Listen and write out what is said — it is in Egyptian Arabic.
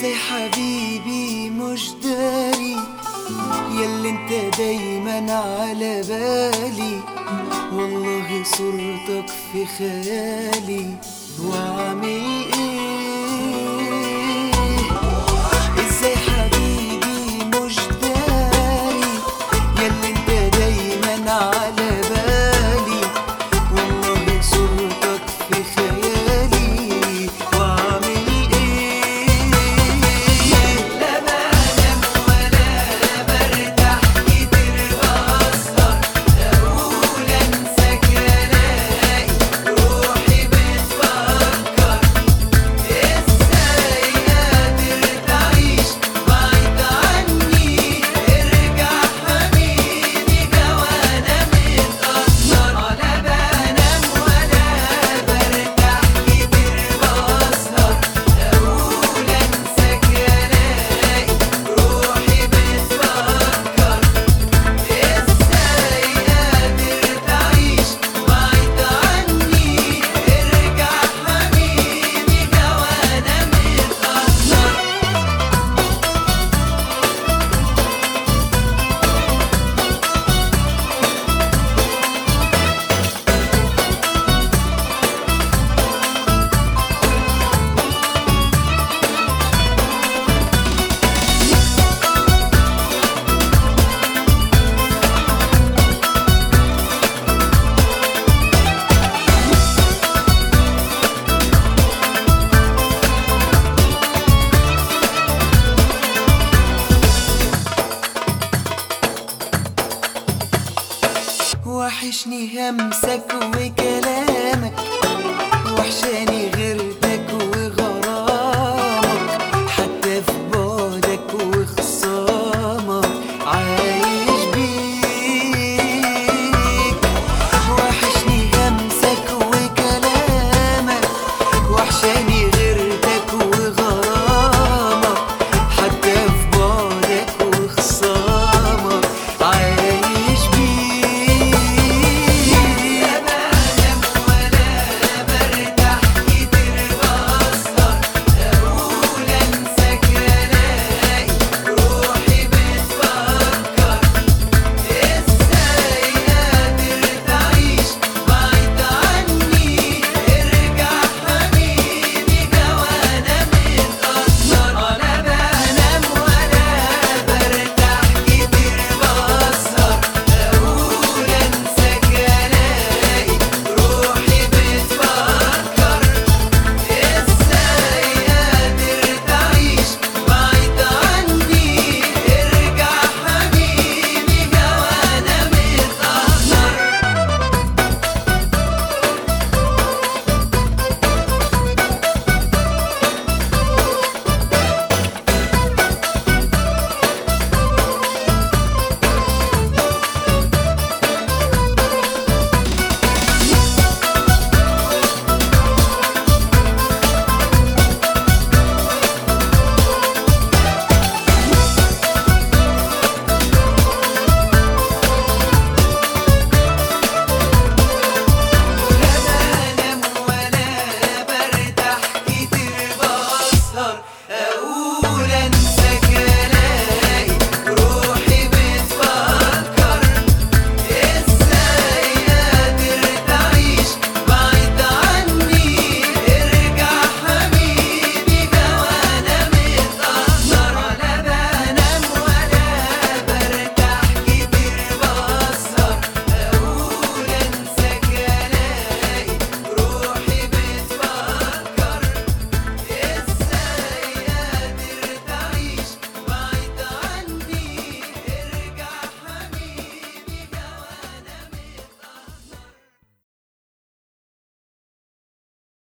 ازاي حبيبي مش داري ياللي انت دايما على بالي والله صورتك في خيالي واعمل ايه ازاي حبيبي مش داري ياللي انت دايما على بالي والله صورتك في خيالي واعمل ايه لا بنام ولا برتاح كتير بسهر اقول انساك الاقي روحي بتفكر ازاي قادر تعيش بعيد عني ارجع حبيبي جوانا متأثر ولا بنام ولا برتاح كتير بسهر اقول انساك الاقي روحي بتفكر ازاي قادر تعيش بعيد عني ارجع حبيبي جوانا متأثر وحشني همسك وكلامك